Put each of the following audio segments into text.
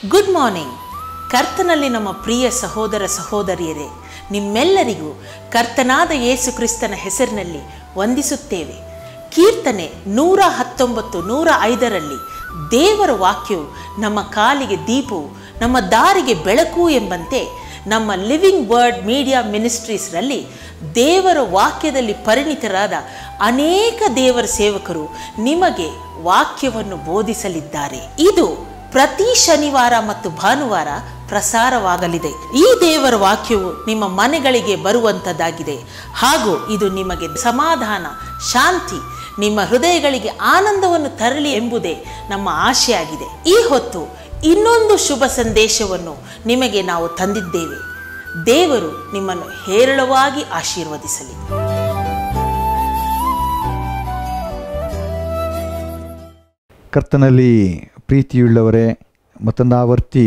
good morning ಕರ್ತನಲ್ಲಿ ನಮ್ಮ ಪ್ರಿಯ ಸಹೋದರ ಸಹೋದರಿಯರೇ ನಿಮ್ಮೆಲ್ಲರಿಗೂ ಕರ್ತನಾದ ಯೇಸು ಕ್ರಿಸ್ತನ ಹೆಸರಿನಲ್ಲಿ ವಂದಿಸುತ್ತೇವೆ ಕೀರ್ತನೆ ನೂರ ಹತ್ತೊಂಬತ್ತು ನೂರ ಐದರಲ್ಲಿ ದೇವರ ವಾಕ್ಯವು ನಮ್ಮ ಕಾಲಿಗೆ ದೀಪವು ನಮ್ಮ ದಾರಿಗೆ ಬೆಳಕು ಎಂಬಂತೆ ನಮ್ಮ ಲಿವಿಂಗ್ ವರ್ಡ್ ಮೀಡಿಯಾ ಮಿನಿಸ್ಟ್ರೀಸ್ರಲ್ಲಿ ದೇವರ ವಾಕ್ಯದಲ್ಲಿ ಪರಿಣಿತರಾದ ಅನೇಕ ದೇವರ ಸೇವಕರು ನಿಮಗೆ ವಾಕ್ಯವನ್ನು ಬೋಧಿಸಲಿದ್ದಾರೆ ಇದು ಪ್ರತಿ ಶನಿವಾರ ಮತ್ತು ಭಾನುವಾರ ಪ್ರಸಾರವಾಗಲಿದೆ ಈ ದೇವರ ವಾಕ್ಯವು ನಿಮ್ಮ ಮನೆಗಳಿಗೆ ಬರುವಂಥದ್ದಾಗಿದೆ ಹಾಗೂ ಇದು ನಿಮಗೆ ಸಮಾಧಾನ ಶಾಂತಿ ನಿಮ್ಮ ಹೃದಯಗಳಿಗೆ ಆನಂದವನ್ನು ತರಲಿ ಎಂಬುದೇ ನಮ್ಮ ಆಶೆಯಾಗಿದೆ ಈ ಹೊತ್ತು ಇನ್ನೊಂದು ಶುಭ ಸಂದೇಶವನ್ನು ನಿಮಗೆ ನಾವು ತಂದಿದ್ದೇವೆ ದೇವರು ನಿಮ್ಮನ್ನು ಹೇರಳವಾಗಿ ಆಶೀರ್ವದಿಸಲಿ ಕರ್ತನಲ್ಲಿ ಪ್ರೀತಿಯುಳ್ಳವರೇ ಮತ್ತೊಂದಾವರ್ತಿ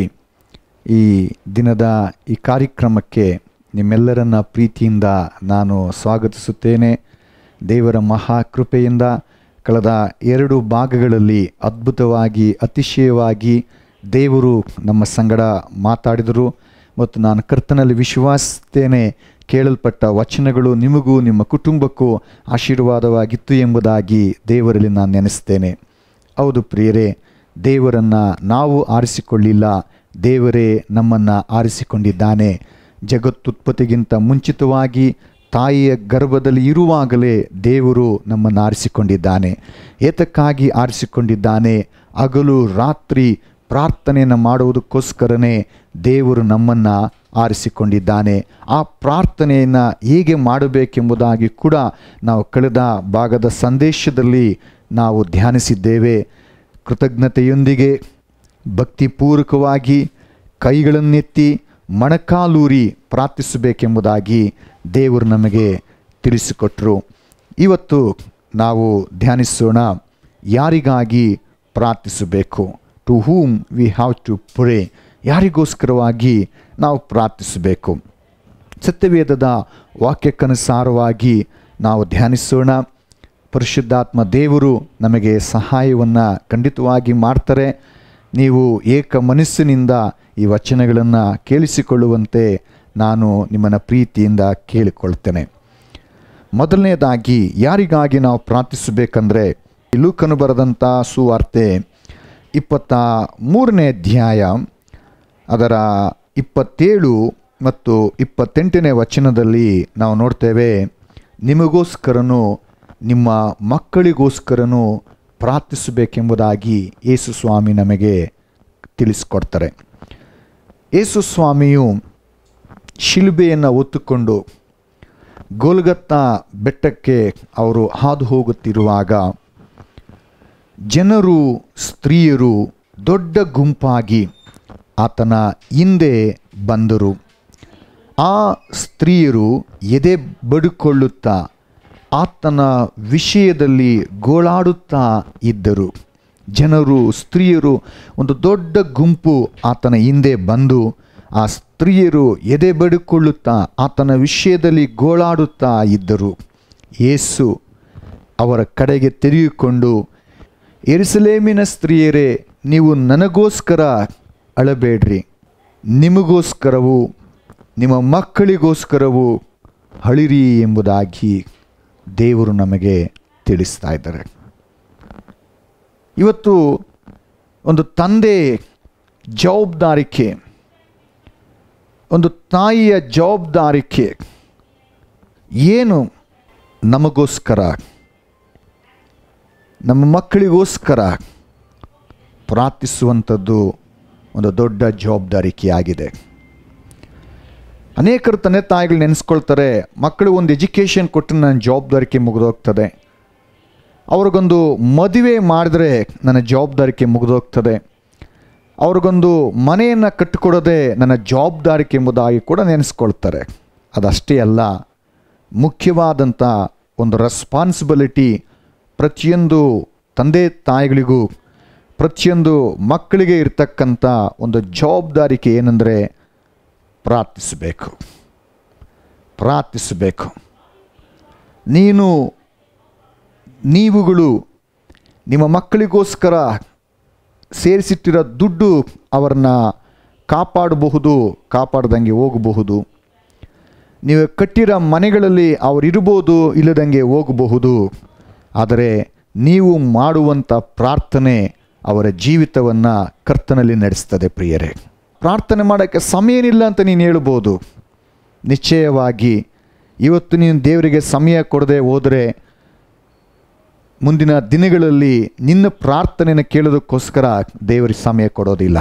ಈ ದಿನದ ಈ ಕಾರ್ಯಕ್ರಮಕ್ಕೆ ನಿಮ್ಮೆಲ್ಲರನ್ನ ಪ್ರೀತಿಯಿಂದ ನಾನು ಸ್ವಾಗತಿಸುತ್ತೇನೆ ದೇವರ ಮಹಾಕೃಪೆಯಿಂದ ಕಳೆದ ಎರಡು ಭಾಗಗಳಲ್ಲಿ ಅದ್ಭುತವಾಗಿ ಅತಿಶಯವಾಗಿ ದೇವರು ನಮ್ಮ ಸಂಗಡ ಮಾತಾಡಿದರು ಮತ್ತು ನಾನು ಕರ್ತನಲ್ಲಿ ವಿಶ್ವಾಸಿಸ್ತೇನೆ ಕೇಳಲ್ಪಟ್ಟ ವಚನಗಳು ನಿಮಗೂ ನಿಮ್ಮ ಕುಟುಂಬಕ್ಕೂ ಆಶೀರ್ವಾದವಾಗಿತ್ತು ಎಂಬುದಾಗಿ ದೇವರಲ್ಲಿ ನಾನು ನೆನೆಸ್ತೇನೆ ಹೌದು ಪ್ರಿಯರೇ ದೇವರನ್ನು ನಾವು ಆರಿಸಿಕೊಳ್ಳಿಲ್ಲ ದೇವರೇ ನಮ್ಮನ್ನು ಆರಿಸಿಕೊಂಡಿದ್ದಾನೆ ಜಗತ್ತುತ್ಪತ್ತಿಗಿಂತ ಮುಂಚಿತವಾಗಿ ತಾಯಿಯ ಗರ್ಭದಲ್ಲಿ ಇರುವಾಗಲೇ ದೇವರು ನಮ್ಮನ್ನು ಆರಿಸಿಕೊಂಡಿದ್ದಾನೆ ಏತಕ್ಕಾಗಿ ಆರಿಸಿಕೊಂಡಿದ್ದಾನೆ ಹಗಲು ರಾತ್ರಿ ಪ್ರಾರ್ಥನೆಯನ್ನು ಮಾಡುವುದಕ್ಕೋಸ್ಕರನೇ ದೇವರು ನಮ್ಮನ್ನು ಆರಿಸಿಕೊಂಡಿದ್ದಾನೆ ಆ ಪ್ರಾರ್ಥನೆಯನ್ನು ಹೇಗೆ ಮಾಡಬೇಕೆಂಬುದಾಗಿ ಕೂಡ ನಾವು ಕಳೆದ ಭಾಗದ ಸಂದೇಶದಲ್ಲಿ ನಾವು ಧ್ಯಾನಿಸಿದ್ದೇವೆ ಕೃತಜ್ಞತೆಯೊಂದಿಗೆ ಭಕ್ತಿಪೂರ್ವಕವಾಗಿ ಕೈಗಳನ್ನೆತ್ತಿ ಮೊಣಕಾಲೂರಿ ಪ್ರಾರ್ಥಿಸಬೇಕೆಂಬುದಾಗಿ ದೇವರು ನಮಗೆ ತಿಳಿಸಿಕೊಟ್ರು ಇವತ್ತು ನಾವು ಧ್ಯಾನಿಸೋಣ ಯಾರಿಗಾಗಿ ಪ್ರಾರ್ಥಿಸಬೇಕು to whom we have to pray ಯಾರಿಗೋಸ್ಕರವಾಗಿ ನಾವು ಪ್ರಾರ್ಥಿಸಬೇಕು ಸತ್ಯವೇದದ ವಾಕ್ಯಕ್ಕನುಸಾರವಾಗಿ ನಾವು ಧ್ಯಾನಿಸೋಣ ಪರಿಶುದ್ಧಾತ್ಮ ದೇವರು ನಮಗೆ ಸಹಾಯವನ್ನು ಖಂಡಿತವಾಗಿ ಮಾಡ್ತಾರೆ ನೀವು ಏಕ ಮನಸ್ಸಿನಿಂದ ಈ ವಚನಗಳನ್ನು ಕೇಳಿಸಿಕೊಳ್ಳುವಂತೆ ನಾನು ನಿಮ್ಮನ್ನು ಪ್ರೀತಿಯಿಂದ ಕೇಳಿಕೊಳ್ತೇನೆ ಮೊದಲನೇದಾಗಿ ಯಾರಿಗಾಗಿ ನಾವು ಪ್ರಾರ್ಥಿಸಬೇಕಂದ್ರೆ ಲೂಕನು ಬರೆದಂಥ ಸುವಾರ್ತೆ ಇಪ್ಪತ್ತ ಮೂರನೇ ಅಧ್ಯಾಯ ಅದರ ಇಪ್ಪತ್ತೇಳು ಮತ್ತು ಇಪ್ಪತ್ತೆಂಟನೇ ವಚನದಲ್ಲಿ ನಾವು ನೋಡ್ತೇವೆ ನಿಮಗೋಸ್ಕರನು ನಿಮ್ಮ ಮಕ್ಕಳಿಗೋಸ್ಕರನು ಪ್ರಾರ್ಥಿಸಬೇಕೆಂಬುದಾಗಿ ಯೇಸು ಸ್ವಾಮಿ ನಮಗೆ ತಿಳಿಸ್ಕೊಡ್ತಾರೆ ಯೇಸು ಸ್ವಾಮಿಯು ಶಿಲುಬೆಯನ್ನು ಹೊತ್ತುಕೊಂಡು ಗೋಲ್ಗತ್ತ ಬೆಟ್ಟಕ್ಕೆ ಅವರು ಹಾದು ಹೋಗುತ್ತಿರುವಾಗ ಜನರು ಸ್ತ್ರೀಯರು ದೊಡ್ಡ ಗುಂಪಾಗಿ ಆತನ ಹಿಂದೆ ಬಂದರು ಆ ಸ್ತ್ರೀಯರು ಎದೆ ಬಡಿಕೊಳ್ಳುತ್ತಾ ಆತನ ವಿಷಯದಲ್ಲಿ ಗೋಳಾಡುತ್ತಾ ಇದ್ದರು ಜನರು ಸ್ತ್ರೀಯರು ಒಂದು ದೊಡ್ಡ ಗುಂಪು ಆತನ ಹಿಂದೆ ಬಂದು ಆ ಸ್ತ್ರೀಯರು ಎದೆ ಬಡಿಕೊಳ್ಳುತ್ತಾ ಆತನ ವಿಷಯದಲ್ಲಿ ಗೋಳಾಡುತ್ತಾ ಇದ್ದರು ಯೇಸು ಅವರ ಕಡೆಗೆ ತಿರುಗಿಕೊಂಡು ಎರುಸಲೇಮಿನ ಸ್ತ್ರೀಯರೇ ನೀವು ನನಗೋಸ್ಕರ ಅಳಬೇಡ್ರಿ ನಿಮಗೋಸ್ಕರವೂ ನಿಮ್ಮ ಮಕ್ಕಳಿಗೋಸ್ಕರವೂ ಅಳಿರಿ ಎಂಬುದಾಗಿ ದೇವರು ನಮಗೆ ತಿಳಿಸ್ತಾ ಇದ್ದಾರೆ ಇವತ್ತು ಒಂದು ತಂದೆ ಜವಾಬ್ದಾರಿಕೆ ಒಂದು ತಾಯಿಯ ಜವಾಬ್ದಾರಿಕೆ ಏನು ನಮಗೋಸ್ಕರ ನಮ್ಮ ಮಕ್ಕಳಿಗೋಸ್ಕರ ಪ್ರಾರ್ಥಿಸುವಂಥದ್ದು ಒಂದು ದೊಡ್ಡ ಜವಾಬ್ದಾರಿಕೆಯಾಗಿದೆ ಅನೇಕರು ತಂದೆ ತಾಯಿಗಳು ನೆನೆಸ್ಕೊಳ್ತಾರೆ ಮಕ್ಕಳು ಒಂದು ಎಜುಕೇಷನ್ ಕೊಟ್ಟು ನನ್ನ ಜವಾಬ್ದಾರಿಕೆ ಮುಗಿದೋಗ್ತದೆ ಅವ್ರಿಗೊಂದು ಮದುವೆ ಮಾಡಿದ್ರೆ ನನ್ನ ಜವಾಬ್ದಾರಿಕೆ ಮುಗಿದೋಗ್ತದೆ ಅವ್ರಿಗೊಂದು ಮನೆಯನ್ನು ಕಟ್ಟಿಕೊಡೋದೇ ನನ್ನ ಜವಾಬ್ದಾರಿಕೆ ಎಂಬುದಾಗಿ ಕೂಡ ನೆನೆಸ್ಕೊಳ್ತಾರೆ ಅದಷ್ಟೇ ಅಲ್ಲ ಮುಖ್ಯವಾದಂಥ ಒಂದು ರೆಸ್ಪಾನ್ಸಿಬಿಲಿಟಿ ಪ್ರತಿಯೊಂದು ತಂದೆ ತಾಯಿಗಳಿಗೂ ಪ್ರತಿಯೊಂದು ಮಕ್ಕಳಿಗೆ ಇರ್ತಕ್ಕಂಥ ಒಂದು ಜವಾಬ್ದಾರಿಕೆ ಏನಂದರೆ ಪ್ರಾರ್ಥಿಸಬೇಕು ಪ್ರಾರ್ಥಿಸಬೇಕು ನೀನು ನೀವುಗಳು ನಿಮ್ಮ ಮಕ್ಕಳಿಗೋಸ್ಕರ ಸೇರಿಸಿಟ್ಟಿರೋ ದುಡ್ಡು ಅವರನ್ನ ಕಾಪಾಡಬಹುದು ಕಾಪಾಡ್ದಂಗೆ ಹೋಗಬಹುದು ನೀವು ಕಟ್ಟಿರೋ ಮನೆಗಳಲ್ಲಿ ಅವರಿರ್ಬೋದು ಇಲ್ಲದಂಗೆ ಹೋಗಬಹುದು ಆದರೆ ನೀವು ಮಾಡುವಂಥ ಪ್ರಾರ್ಥನೆ ಅವರ ಜೀವಿತವನ್ನು ಕರ್ತನಲ್ಲಿ ನಡೆಸ್ತದೆ ಪ್ರಿಯರೇ ಪ್ರಾರ್ಥನೆ ಮಾಡೋಕ್ಕೆ ಸಮಯ ಏನಿಲ್ಲ ಅಂತ ನೀನು ಹೇಳ್ಬೋದು ನಿಶ್ಚಯವಾಗಿ ಇವತ್ತು ನೀನು ದೇವರಿಗೆ ಸಮಯ ಕೊಡದೆ ಹೋದರೆ ಮುಂದಿನ ದಿನಗಳಲ್ಲಿ ನಿನ್ನ ಪ್ರಾರ್ಥನೆಯನ್ನು ಕೇಳೋದಕ್ಕೋಸ್ಕರ ದೇವರಿಗೆ ಸಮಯ ಕೊಡೋದಿಲ್ಲ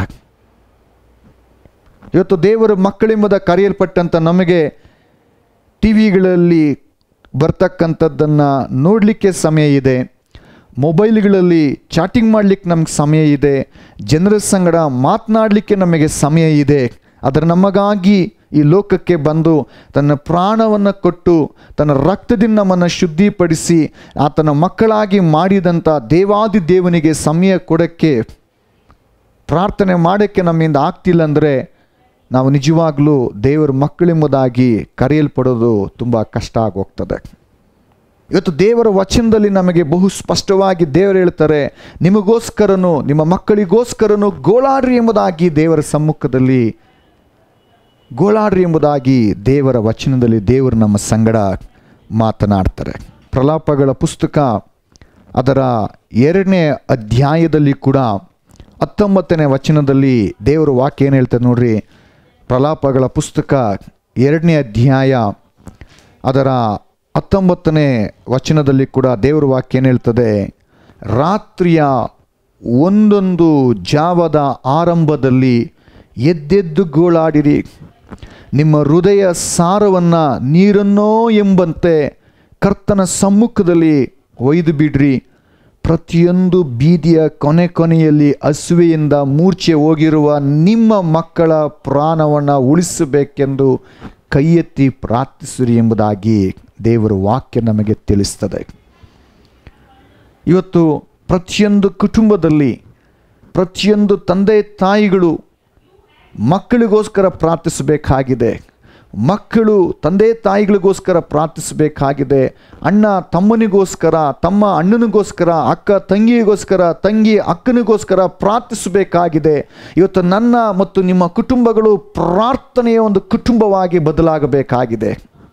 ಇವತ್ತು ದೇವರ ಮಕ್ಕಳೆಂಬುದ ಕರೆಯಲ್ಪಟ್ಟಂಥ ನಮಗೆ ಟಿ ವಿಗಳಲ್ಲಿ ಬರ್ತಕ್ಕಂಥದ್ದನ್ನು ನೋಡಲಿಕ್ಕೆ ಸಮಯ ಇದೆ ಮೊಬೈಲ್ಗಳಲ್ಲಿ ಚಾಟಿಂಗ್ ಮಾಡಲಿಕ್ಕೆ ನಮ್ಗೆ ಸಮಯ ಇದೆ ಜನರ ಸಂಗಡ ಮಾತನಾಡಲಿಕ್ಕೆ ನಮಗೆ ಸಮಯ ಇದೆ ಆದರೆ ನಮಗಾಗಿ ಈ ಲೋಕಕ್ಕೆ ಬಂದು ತನ್ನ ಪ್ರಾಣವನ್ನು ಕೊಟ್ಟು ತನ್ನ ರಕ್ತದಿಂದ ನಮ್ಮನ್ನು ಶುದ್ಧಿಪಡಿಸಿ ಆತನ ಮಕ್ಕಳಾಗಿ ಮಾಡಿದಂಥ ದೇವಾದಿ ದೇವನಿಗೆ ಸಮಯ ಕೊಡೋಕ್ಕೆ ಪ್ರಾರ್ಥನೆ ಮಾಡೋಕ್ಕೆ ನಮ್ಮಿಂದ ಆಗ್ತಿಲ್ಲ ಅಂದರೆ ನಾವು ನಿಜವಾಗ್ಲೂ ದೇವರ ಮಕ್ಕಳೆಂಬುದಾಗಿ ಕರೆಯಲ್ಪಡೋದು ತುಂಬ ಕಷ್ಟ ಆಗೋಗ್ತದೆ ಇವತ್ತು ದೇವರ ವಚನದಲ್ಲಿ ನಮಗೆ ಬಹು ಸ್ಪಷ್ಟವಾಗಿ ದೇವರು ಹೇಳ್ತಾರೆ ನಿಮಗೋಸ್ಕರನು ನಿಮ್ಮ ಮಕ್ಕಳಿಗೋಸ್ಕರನು ಗೋಳಾಡ್ರಿ ಎಂಬುದಾಗಿ ದೇವರ ಸಮ್ಮುಖದಲ್ಲಿ ಗೋಳಾಡ್ರಿ ಎಂಬುದಾಗಿ ದೇವರ ವಚನದಲ್ಲಿ ದೇವರು ನಮ್ಮ ಸಂಗಡ ಮಾತನಾಡ್ತಾರೆ ಪ್ರಲಾಪಗಳ ಪುಸ್ತಕ ಅದರ ಎರಡನೇ ಅಧ್ಯಾಯದಲ್ಲಿ ಕೂಡ ಹತ್ತೊಂಬತ್ತನೇ ವಚನದಲ್ಲಿ ದೇವರ ವಾಕ್ಯ ಏನು ಹೇಳ್ತಾರೆ ನೋಡ್ರಿ ಪ್ರಲಾಪಗಳ ಪುಸ್ತಕ ಎರಡನೇ ಅಧ್ಯಾಯ ಅದರ ಹತ್ತೊಂಬತ್ತನೇ ವಚನದಲ್ಲಿ ಕೂಡ ದೇವರ ವಾಕ್ಯ ಏನು ಹೇಳ್ತದೆ ರಾತ್ರಿಯ ಒಂದೊಂದು ಜಾವದ ಆರಂಭದಲ್ಲಿ ಎದ್ದೆದ್ದು ಗೋಳಾಡಿರಿ ನಿಮ್ಮ ಹೃದಯ ಸಾರವನ್ನು ನೀರನ್ನೋ ಎಂಬಂತೆ ಕರ್ತನ ಸಮ್ಮುಖದಲ್ಲಿ ಒಯ್ದು ಬಿಡ್ರಿ ಪ್ರತಿಯೊಂದು ಬೀದಿಯ ಕೊನೆ ಕೊನೆಯಲ್ಲಿ ಹಸುವೆಯಿಂದ ಮೂರ್ಛೆ ಹೋಗಿರುವ ನಿಮ್ಮ ಮಕ್ಕಳ ಪ್ರಾಣವನ್ನು ಉಳಿಸಬೇಕೆಂದು ಕೈ ಎತ್ತಿ ಪ್ರಾರ್ಥಿಸಿರಿ ಎಂಬುದಾಗಿ ದೇವರ ವಾಕ್ಯ ನಮಗೆ ತಿಳಿಸ್ತದೆ ಇವತ್ತು ಪ್ರತಿಯೊಂದು ಕುಟುಂಬದಲ್ಲಿ ಪ್ರತಿಯೊಂದು ತಂದೆ ತಾಯಿಗಳು ಮಕ್ಕಳಿಗೋಸ್ಕರ ಪ್ರಾರ್ಥಿಸಬೇಕಾಗಿದೆ ಮಕ್ಕಳು ತಂದೆ ತಾಯಿಗಳಿಗೋಸ್ಕರ ಪ್ರಾರ್ಥಿಸಬೇಕಾಗಿದೆ ಅಣ್ಣ ತಮ್ಮನಿಗೋಸ್ಕರ ತಮ್ಮ ಅಣ್ಣನಿಗೋಸ್ಕರ ಅಕ್ಕ ತಂಗಿಗೋಸ್ಕರ ತಂಗಿ ಅಕ್ಕನಿಗೋಸ್ಕರ ಪ್ರಾರ್ಥಿಸಬೇಕಾಗಿದೆ ಇವತ್ತು ನನ್ನ ಮತ್ತು ನಿಮ್ಮ ಕುಟುಂಬಗಳು ಪ್ರಾರ್ಥನೆಯ ಒಂದು ಕುಟುಂಬವಾಗಿ ಬದಲಾಗಬೇಕಾಗಿದೆ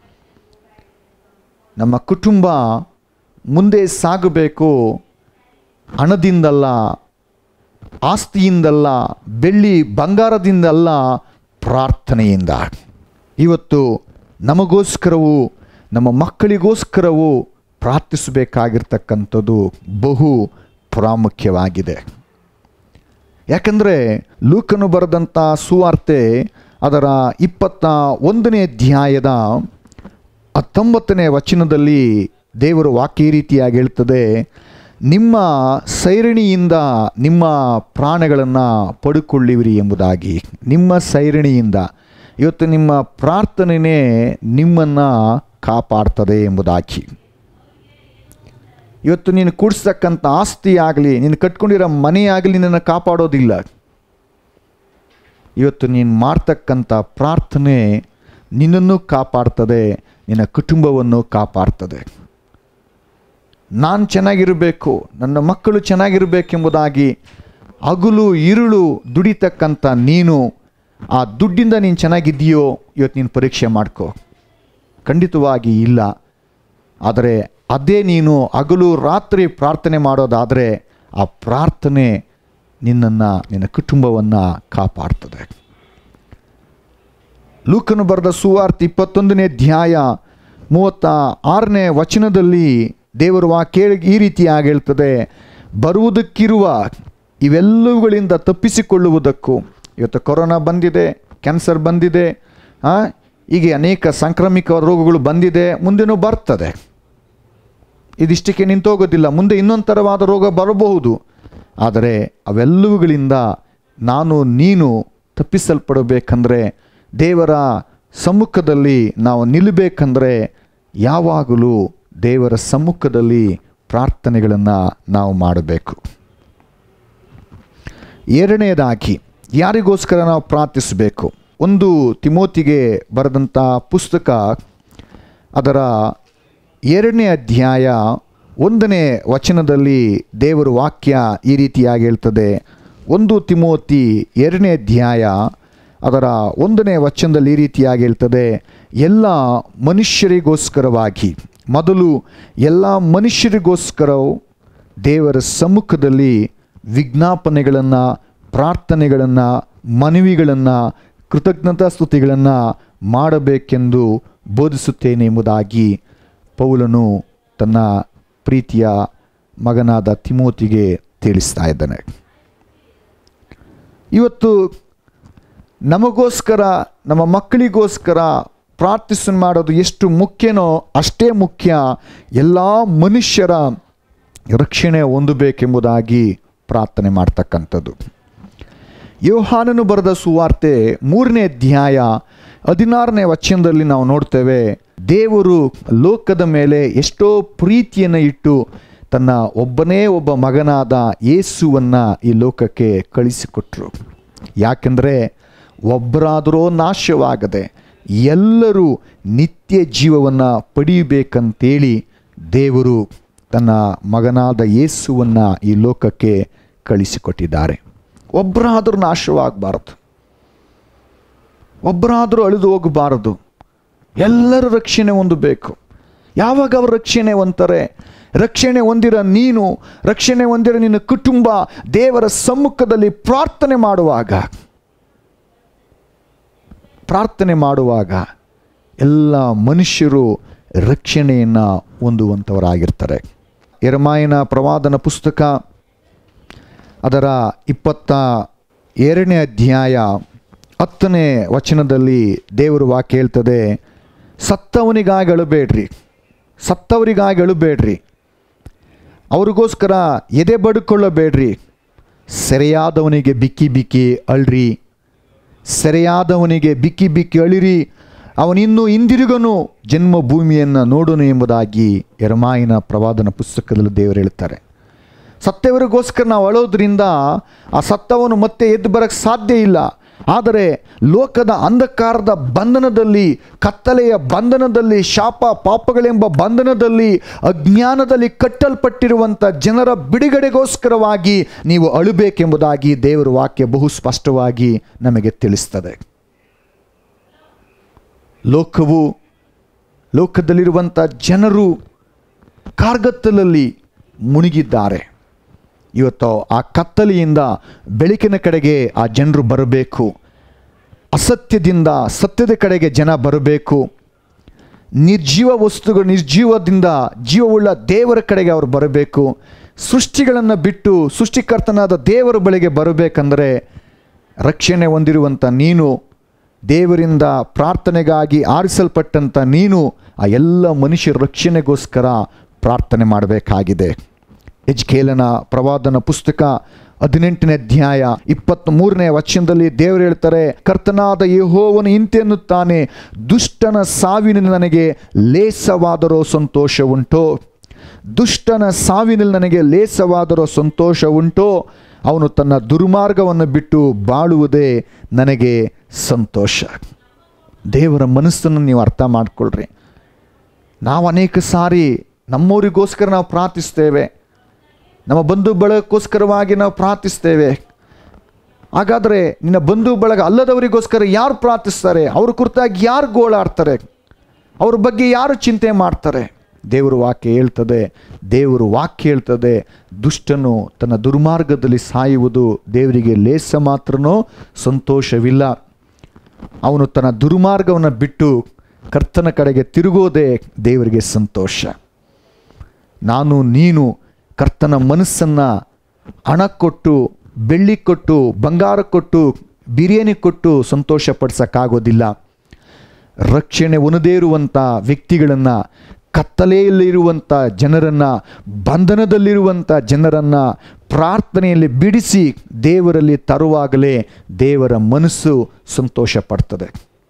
ನಮ್ಮ ಕುಟುಂಬ ಮುಂದೆ ಸಾಗಬೇಕು ಹಣದಿಂದಲ್ಲ ಆಸ್ತಿಯಿಂದಲ್ಲ ಬೆಳ್ಳಿ ಬಂಗಾರದಿಂದಲ್ಲ ಪ್ರಾರ್ಥನೆಯಿಂದ ಇವತ್ತು ನಮಗೋಸ್ಕರವೂ ನಮ್ಮ ಮಕ್ಕಳಿಗೋಸ್ಕರವೂ ಪ್ರಾರ್ಥಿಸಬೇಕಾಗಿರ್ತಕ್ಕಂಥದ್ದು ಬಹು ಪ್ರಾಮುಖ್ಯವಾಗಿದೆ ಯಾಕಂದರೆ ಲೂಕನು ಬರೆದಂಥ ಸುವಾರ್ತೆ ಅದರ ಇಪ್ಪತ್ತ ಒಂದನೇ ಅಧ್ಯಾಯದ ಹತ್ತೊಂಬತ್ತನೇ ವಚನದಲ್ಲಿ ದೇವರು ವಾಕ್ಯ ಈ ರೀತಿಯಾಗಿ ಹೇಳ್ತದೆ ನಿಮ್ಮ ಸೈರಣಿಯಿಂದ ನಿಮ್ಮ ಪ್ರಾಣಗಳನ್ನು ಪಡುಕೊಳ್ಳಿವಿರಿ ಎಂಬುದಾಗಿ ನಿಮ್ಮ ಸೈರಣಿಯಿಂದ ಇವತ್ತು ನಿಮ್ಮ ಪ್ರಾರ್ಥನೆಯೇ ನಿಮ್ಮನ್ನು ಕಾಪಾಡ್ತದೆ ಎಂಬುದಾಗಿ ಇವತ್ತು ನೀನು ಕೂಡಿಸ್ತಕ್ಕಂಥ ಆಸ್ತಿ ಆಗಲಿ ನೀನು ಕಟ್ಕೊಂಡಿರೋ ಮನೆ ಆಗಲಿ ನಿನ್ನನ್ನು ಕಾಪಾಡೋದಿಲ್ಲ ಇವತ್ತು ನೀನು ಮಾಡ್ತಕ್ಕಂಥ ಪ್ರಾರ್ಥನೆ ನಿನ್ನನ್ನು ಕಾಪಾಡ್ತದೆ ನಿನ್ನ ಕುಟುಂಬವನ್ನು ಕಾಪಾಡ್ತದೆ ನಾನು ಚೆನ್ನಾಗಿರಬೇಕು ನನ್ನ ಮಕ್ಕಳು ಚೆನ್ನಾಗಿರಬೇಕೆಂಬುದಾಗಿ ಹಗಲು ಇರುಳು ದುಡಿತಕ್ಕಂಥ ನೀನು ಆ ದುಡ್ಡಿಂದ ನೀನು ಚೆನ್ನಾಗಿದ್ದೀಯೋ ಇವತ್ತು ನೀನು ಪರೀಕ್ಷೆ ಮಾಡ್ಕೋ ಖಂಡಿತವಾಗಿ ಇಲ್ಲ ಆದರೆ ಅದೇ ನೀನು ಹಗಲು ರಾತ್ರಿ ಪ್ರಾರ್ಥನೆ ಮಾಡೋದಾದರೆ ಆ ಪ್ರಾರ್ಥನೆ ನಿನ್ನನ್ನು ನಿನ್ನ ಕುಟುಂಬವನ್ನು ಕಾಪಾಡ್ತದೆ ಲೂಕನು ಬರೆದ ಸುವಾರ್ತೆ ಇಪ್ಪತ್ತೊಂದನೇ ಅಧ್ಯಾಯ ಮೂವತ್ತ ಆರನೇ ವಚನದಲ್ಲಿ ದೇವರು ವಾಕ್ಯ ಈ ರೀತಿಯಾಗಿ ಹೇಳ್ತದೆ ಬರುವುದಕ್ಕಿರುವ ಇವೆಲ್ಲವುಗಳಿಂದ ತಪ್ಪಿಸಿಕೊಳ್ಳುವುದಕ್ಕೂ ಇವತ್ತು ಕೊರೋನಾ ಬಂದಿದೆ ಕ್ಯಾನ್ಸರ್ ಬಂದಿದೆ ಆ, ಹೀಗೆ ಅನೇಕ ಸಾಂಕ್ರಾಮಿಕ ರೋಗಗಳು ಬಂದಿದೆ ಮುಂದೆನೂ ಬರ್ತದೆ ಇದಿಷ್ಟಕ್ಕೆ ನಿಂತೋಗೋದಿಲ್ಲ ಮುಂದೆ ಇನ್ನೊಂದು ಥರವಾದ ರೋಗ ಬರಬಹುದು ಆದರೆ ಅವೆಲ್ಲವುಗಳಿಂದ ನಾನು ನೀನು ತಪ್ಪಿಸಲ್ಪಡಬೇಕಂದ್ರೆ ದೇವರ ಸಮ್ಮುಖದಲ್ಲಿ ನಾವು ನಿಲ್ಲಬೇಕಂದ್ರೆ ಯಾವಾಗಲೂ ದೇವರ ಸಮ್ಮುಖದಲ್ಲಿ ಪ್ರಾರ್ಥನೆಗಳನ್ನು ನಾವು ಮಾಡಬೇಕು ಎರಡನೇದಾಗಿ ಯಾರಿಗೋಸ್ಕರ ನಾವು ಪ್ರಾರ್ಥಿಸಬೇಕು ಒಂದು ತಿಮೋತಿಗೆ ಬರೆದಂಥ ಪುಸ್ತಕ ಅದರ ಎರಡನೇ ಅಧ್ಯಾಯ ಒಂದನೇ ವಚನದಲ್ಲಿ ದೇವರ ವಾಕ್ಯ ಈ ರೀತಿಯಾಗಿ ಹೇಳ್ತದೆ ಒಂದು ತಿಮೋತಿ ಎರಡನೇ ಅಧ್ಯಾಯ ಅದರ ಒಂದನೇ ವಚನದಲ್ಲಿ ಈ ರೀತಿಯಾಗಿ ಹೇಳ್ತದೆ ಎಲ್ಲ ಮನುಷ್ಯರಿಗೋಸ್ಕರವಾಗಿ ಮೊದಲು ಎಲ್ಲ ಮನುಷ್ಯರಿಗೋಸ್ಕರವು ದೇವರ ಸಮ್ಮುಖದಲ್ಲಿ ವಿಜ್ಞಾಪನೆಗಳನ್ನು ಪ್ರಾರ್ಥನೆಗಳನ್ನು ಮನವಿಗಳನ್ನು ಕೃತಜ್ಞತಾ ಸ್ತುತಿಗಳನ್ನು ಮಾಡಬೇಕೆಂದು ಬೋಧಿಸುತ್ತೇನೆ ಎಂಬುದಾಗಿ ಪೌಲನು ತನ್ನ ಪ್ರೀತಿಯ ಮಗನಾದ ತಿಮೋತಿಗೆ ತಿಳಿಸ್ತಾ ಇದ್ದಾನೆ ಇವತ್ತು ನಮಗೋಸ್ಕರ ನಮ್ಮ ಮಕ್ಕಳಿಗೋಸ್ಕರ ಪ್ರಾರ್ಥಿಸನ್ ಮಾಡೋದು ಎಷ್ಟು ಮುಖ್ಯನೋ ಅಷ್ಟೇ ಮುಖ್ಯ ಎಲ್ಲ ಮನುಷ್ಯರ ರಕ್ಷಣೆ ಹೊಂದಬೇಕೆಂಬುದಾಗಿ ಪ್ರಾರ್ಥನೆ ಮಾಡ್ತಕ್ಕಂಥದ್ದು ಯೋಹಾನನು ಬರೆದ ಸುವಾರ್ತೆ ಮೂರನೇ ಅಧ್ಯಾಯ ಹದಿನಾರನೇ ವಚನದಲ್ಲಿ ನಾವು ನೋಡ್ತೇವೆ ದೇವರು ಲೋಕದ ಮೇಲೆ ಎಷ್ಟೋ ಪ್ರೀತಿಯನ್ನು ಇಟ್ಟು ತನ್ನ ಒಬ್ಬನೇ ಒಬ್ಬ ಮಗನಾದ ಯೇಸುವನ್ನು ಈ ಲೋಕಕ್ಕೆ ಕಳಿಸಿಕೊಟ್ರು ಯಾಕೆಂದರೆ ಒಬ್ಬರಾದರೂ ನಾಶವಾಗದೆ ಎಲ್ಲರೂ ನಿತ್ಯ ಜೀವವನ್ನು ಪಡೆಯಬೇಕಂತೇಳಿ ದೇವರು ತನ್ನ ಮಗನಾದ ಯೇಸುವನ್ನು ಈ ಲೋಕಕ್ಕೆ ಕಳಿಸಿಕೊಟ್ಟಿದ್ದಾರೆ ಒಬ್ಬರಾದರೂ ನಾಶವಾಗಬಾರದು ಒಬ್ಬರಾದರೂ ಅಳಿದು ಹೋಗಬಾರದು ಎಲ್ಲರೂ ರಕ್ಷಣೆ ಹೊಂದಬೇಕು ಯಾವಾಗ ಅವರು ರಕ್ಷಣೆ ಹೊಂತಾರೆ ರಕ್ಷಣೆ ಹೊಂದಿರೋ ನೀನು ರಕ್ಷಣೆ ಹೊಂದಿರೋ ನಿನ್ನ ಕುಟುಂಬ ದೇವರ ಸಮ್ಮುಖದಲ್ಲಿ ಪ್ರಾರ್ಥನೆ ಮಾಡುವಾಗ ಪ್ರಾರ್ಥನೆ ಮಾಡುವಾಗ ಎಲ್ಲ ಮನುಷ್ಯರು ರಕ್ಷಣೆಯನ್ನು ಹೊಂದುವಂಥವರಾಗಿರ್ತಾರೆ ಎರಮಾಯನ ಪ್ರವಾದನ ಪುಸ್ತಕ ಅದರ ಇಪ್ಪತ್ತ ಎರಡನೇ ಅಧ್ಯಾಯ ಹತ್ತನೇ ವಚನದಲ್ಲಿ ದೇವರು ವಾಕ್ಯ ಹೇಳ್ತದೆ ಸತ್ತವನಿಗಾಗಿ ಅಳಬೇಡ್ರಿ ಸತ್ತವರಿಗಾಗಿ ಅಳಬೇಡ್ರಿ ಅವ್ರಿಗೋಸ್ಕರ ಎದೆ ಬಡ್ಕೊಳ್ಳಬೇಡ್ರಿ ಸೆರೆಯಾದವನಿಗೆ ಬಿಕ್ಕಿ ಬಿಕ್ಕಿ ಅಳ್ರಿ ಸೆರೆಯಾದವನಿಗೆ ಬಿಕ್ಕಿ ಬಿಕ್ಕಿ ಅಳಿರಿ ಅವನಿನ್ನೂ ಹಿಂದಿರುಗನು ಜನ್ಮಭೂಮಿಯನ್ನು ನೋಡೋನು ಎಂಬುದಾಗಿ ಎರಮಾಯಿನ ಪ್ರವಾದನ ಪುಸ್ತಕದಲ್ಲಿ ದೇವರು ಹೇಳ್ತಾರೆ ಸತ್ತವರಿಗೋಸ್ಕರ ನಾವು ಅಳೋದ್ರಿಂದ ಆ ಸತ್ತವನು ಮತ್ತೆ ಎದ್ದು ಬರಕ್ಕೆ ಸಾಧ್ಯ ಇಲ್ಲ ಆದರೆ ಲೋಕದ ಅಂಧಕಾರದ ಬಂಧನದಲ್ಲಿ ಕತ್ತಲೆಯ ಬಂಧನದಲ್ಲಿ ಶಾಪ ಪಾಪಗಳೆಂಬ ಬಂಧನದಲ್ಲಿ ಅಜ್ಞಾನದಲ್ಲಿ ಕಟ್ಟಲ್ಪಟ್ಟಿರುವಂಥ ಜನರ ಬಿಡುಗಡೆಗೋಸ್ಕರವಾಗಿ ನೀವು ಅಳುಬೇಕೆಂಬುದಾಗಿ ದೇವರ ವಾಕ್ಯ ಬಹು ಸ್ಪಷ್ಟವಾಗಿ ನಮಗೆ ತಿಳಿಸ್ತದೆ ಲೋಕವು ಲೋಕದಲ್ಲಿರುವಂಥ ಜನರು ಕಾರ್ಗತ್ತಲಲ್ಲಿ ಮುಳುಗಿದ್ದಾರೆ ಇವತ್ತು ಆ ಕತ್ತಲೆಯಿಂದ ಬೆಳಕಿನ ಕಡೆಗೆ ಆ ಜನರು ಬರಬೇಕು ಅಸತ್ಯದಿಂದ ಸತ್ಯದ ಕಡೆಗೆ ಜನ ಬರಬೇಕು ನಿರ್ಜೀವ ವಸ್ತುಗಳು ನಿರ್ಜೀವದಿಂದ ಜೀವವುಳ್ಳ ದೇವರ ಕಡೆಗೆ ಅವರು ಬರಬೇಕು ಸೃಷ್ಟಿಗಳನ್ನು ಬಿಟ್ಟು ಸೃಷ್ಟಿಕರ್ತನಾದ ದೇವರ ಬಳಿಗೆ ಬರಬೇಕಂದರೆ ರಕ್ಷಣೆ ಹೊಂದಿರುವಂಥ ನೀನು ದೇವರಿಂದ ಪ್ರಾರ್ಥನೆಗಾಗಿ ಆರಿಸಲ್ಪಟ್ಟಂಥ ನೀನು ಆ ಎಲ್ಲ ಮನುಷ್ಯರ ರಕ್ಷಣೆಗೋಸ್ಕರ ಪ್ರಾರ್ಥನೆ ಮಾಡಬೇಕಾಗಿದೆ ಎಜ್ಕೇಲನ ಪ್ರವಾದನ ಪುಸ್ತಕ ಹದಿನೆಂಟನೇ ಅಧ್ಯಾಯ ಇಪ್ಪತ್ತ್ ಮೂರನೇ ವಚನದಲ್ಲಿ ದೇವರು ಹೇಳ್ತಾರೆ ಕರ್ತನಾದ ಯೆಹೋವನು ಇಂತೆನ್ನುತ್ತಾನೆ ದುಷ್ಟನ ಸಾವಿನಲ್ಲಿ ನನಗೆ ಲೇಸವಾದರೋ ಸಂತೋಷ ಉಂಟೋ ದುಷ್ಟನ ಸಾವಿನಲ್ಲಿ ನನಗೆ ಲೇಸವಾದರೋ ಸಂತೋಷ ಉಂಟೋ ಅವನು ತನ್ನ ದುರ್ಮಾರ್ಗವನ್ನು ಬಿಟ್ಟು ಬಾಳುವುದೇ ನನಗೆ ಸಂತೋಷ ದೇವರ ಮನಸ್ಸನ್ನು ನೀವು ಅರ್ಥ ಮಾಡಿಕೊಳ್ಳ್ರಿ ನಾವು ಅನೇಕ ಸಾರಿ ನಮ್ಮವರಿಗೋಸ್ಕರ ನಾವು ಪ್ರಾರ್ಥಿಸ್ತೇವೆ ನಮ್ಮ ಬಂಧು ಬಳಗಕ್ಕೋಸ್ಕರವಾಗಿ ನಾವು ಪ್ರಾರ್ಥಿಸ್ತೇವೆ ಹಾಗಾದರೆ ನಿನ್ನ ಬಂಧು ಬಳಗ ಅಲ್ಲದವರಿಗೋಸ್ಕರ ಯಾರು ಪ್ರಾರ್ಥಿಸ್ತಾರೆ ಅವ್ರ ಕುರಿತಾಗಿ ಯಾರು ಗೋಳಾಡ್ತಾರೆ ಅವ್ರ ಬಗ್ಗೆ ಯಾರು ಚಿಂತೆ ಮಾಡ್ತಾರೆ ದೇವರ ವಾಕ್ಯ ಹೇಳ್ತದೆ ದೇವರು ವಾಕ್ಯ ಹೇಳ್ತದೆ ದುಷ್ಟನು ತನ್ನ ದುರ್ಮಾರ್ಗದಲ್ಲಿ ಸಾಯುವುದು ದೇವರಿಗೆ ಲೇಸ ಮಾತ್ರನೋ ಸಂತೋಷವಿಲ್ಲ ಅವನು ತನ್ನ ದುರ್ಮಾರ್ಗವನ್ನು ಬಿಟ್ಟು ಕರ್ತನ ಕಡೆಗೆ ತಿರುಗೋದೇ ದೇವರಿಗೆ ಸಂತೋಷ ನಾನು ನೀನು ಕರ್ತನ ಮನಸ್ಸನ್ನು ಹಣ ಕೊಟ್ಟು ಬೆಳ್ಳಿ ಕೊಟ್ಟು ಬಂಗಾರ ಕೊಟ್ಟು ಬಿರಿಯಾನಿ ಕೊಟ್ಟು ಸಂತೋಷ ಪಡಿಸೋಕ್ಕಾಗೋದಿಲ್ಲ ರಕ್ಷಣೆ ಒನದೇ ಇರುವಂಥ ವ್ಯಕ್ತಿಗಳನ್ನು ಕತ್ತಲೆಯಲ್ಲಿರುವಂಥ ಜನರನ್ನು ಬಂಧನದಲ್ಲಿರುವಂಥ ಜನರನ್ನು ಪ್ರಾರ್ಥನೆಯಲ್ಲಿ ಬಿಡಿಸಿ ದೇವರಲ್ಲಿ ತರುವಾಗಲೇ ದೇವರ ಮನಸ್ಸು ಸಂತೋಷ ಪಡ್ತದೆ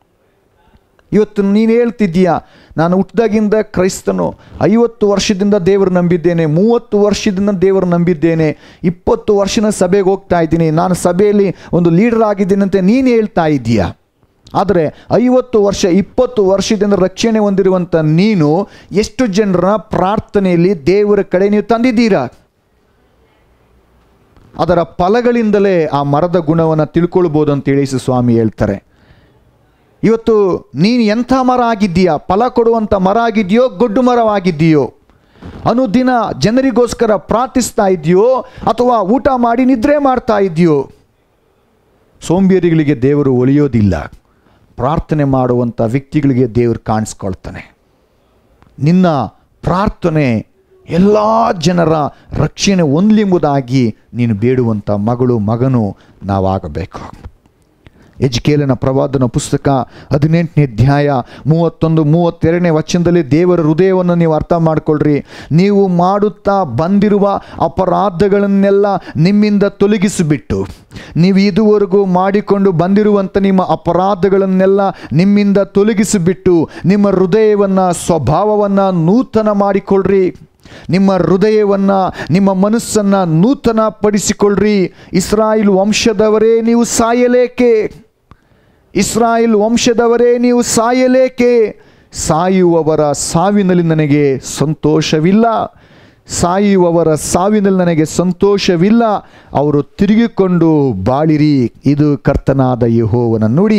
ಇವತ್ತು ನೀನು ಹೇಳ್ತಿದ್ದೀಯಾ ನಾನು ಹುಟ್ಟಿದಾಗಿಂದ ಕ್ರೈಸ್ತನು ಐವತ್ತು ವರ್ಷದಿಂದ ದೇವರು ನಂಬಿದ್ದೇನೆ ಮೂವತ್ತು ವರ್ಷದಿಂದ ದೇವರು ನಂಬಿದ್ದೇನೆ ಇಪ್ಪತ್ತು ವರ್ಷನ ಸಭೆಗೆ ಹೋಗ್ತಾ ಇದ್ದೀನಿ ನಾನು ಸಭೆಯಲ್ಲಿ ಒಂದು ಲೀಡರ್ ಆಗಿದ್ದೀನಿ ಅಂತ ನೀನು ಹೇಳ್ತಾ ಇದ್ದೀಯಾ ಆದರೆ ಐವತ್ತು ವರ್ಷ ಇಪ್ಪತ್ತು ವರ್ಷದಿಂದ ರಕ್ಷಣೆ ಹೊಂದಿರುವಂಥ ನೀನು ಎಷ್ಟು ಜನರ ಪ್ರಾರ್ಥನೆಯಲ್ಲಿ ದೇವರ ಕಡೆ ನೀವು ತಂದಿದ್ದೀರಾ ಅದರ ಫಲಗಳಿಂದಲೇ ಆ ಮರದ ಗುಣವನ್ನು ತಿಳ್ಕೊಳ್ಬೋದು ಅಂತೇಳಿ ಯೇಸು ಸ್ವಾಮಿ ಹೇಳ್ತಾರೆ ಇವತ್ತು ನೀನು ಎಂಥ ಮರ ಆಗಿದ್ದೀಯಾ ಫಲ ಕೊಡುವಂಥ ಮರ ಆಗಿದೆಯೋ ಗೊಡ್ಡು ಮರವಾಗಿದ್ದೀಯೋ ಅನುದಿನ ಜನರಿಗೋಸ್ಕರ ಪ್ರಾರ್ಥಿಸ್ತಾ ಇದೆಯೋ ಅಥವಾ ಊಟ ಮಾಡಿ ನಿದ್ರೆ ಮಾಡ್ತಾ ಇದೆಯೋ ಸೋಂಬೇರಿಗಳಿಗೆ ದೇವರು ಒಲಿಯೋದಿಲ್ಲ ಪ್ರಾರ್ಥನೆ ಮಾಡುವಂಥ ವ್ಯಕ್ತಿಗಳಿಗೆ ದೇವರು ಕಾಣಿಸ್ಕೊಳ್ತಾನೆ ನಿನ್ನ ಪ್ರಾರ್ಥನೆ ಎಲ್ಲ ಜನರ ರಕ್ಷಣೆ ಹೊಂದಲೆಂಬುದಾಗಿ ನೀನು ಬೇಡುವಂಥ ಮಗಳು ಮಗನು ನಾವಾಗಬೇಕು ಎಜ್ಕೇಲನ ಪ್ರವಾದನ ಪುಸ್ತಕ ಹದಿನೆಂಟನೇ ಅಧ್ಯಾಯ ಮೂವತ್ತೊಂದು ಮೂವತ್ತೆರಡನೇ ವಚನದಲ್ಲಿ ದೇವರ ಹೃದಯವನ್ನು ನೀವು ಅರ್ಥ ಮಾಡಿಕೊಳ್ಳ್ರಿ ನೀವು ಮಾಡುತ್ತಾ ಬಂದಿರುವ ಅಪರಾಧಗಳನ್ನೆಲ್ಲ ನಿಮ್ಮಿಂದ ತೊಲಗಿಸಿಬಿಟ್ಟು ನೀವು ಇದುವರೆಗೂ ಮಾಡಿಕೊಂಡು ಬಂದಿರುವಂಥ ನಿಮ್ಮ ಅಪರಾಧಗಳನ್ನೆಲ್ಲ ನಿಮ್ಮಿಂದ ತೊಲಗಿಸಿಬಿಟ್ಟು ನಿಮ್ಮ ಹೃದಯವನ್ನು ಸ್ವಭಾವವನ್ನು ನೂತನ ಮಾಡಿಕೊಳ್ಳ್ರಿ ನಿಮ್ಮ ಹೃದಯವನ್ನು ನಿಮ್ಮ ಮನಸ್ಸನ್ನು ನೂತನ ಪಡಿಸಿಕೊಳ್ಳ್ರಿ ಇಸ್ರಾಯಿಲ್ ವಂಶದವರೇ ನೀವು ಸಾಯಲೇಕೆ ಇಸ್ರಾಯಿಲ್ ವಂಶದವರೇ ನೀವು ಸಾಯಲೇಕೆ ಸಾಯುವವರ ಸಾವಿನಲ್ಲಿ ನನಗೆ ಸಂತೋಷವಿಲ್ಲ ಸಾಯುವವರ ಸಾವಿನಲ್ಲಿ ನನಗೆ ಸಂತೋಷವಿಲ್ಲ ಅವರು ತಿರುಗಿಕೊಂಡು ಬಾಳಿರಿ ಇದು ಕರ್ತನಾದ ಯಹೋವನ ನುಡಿ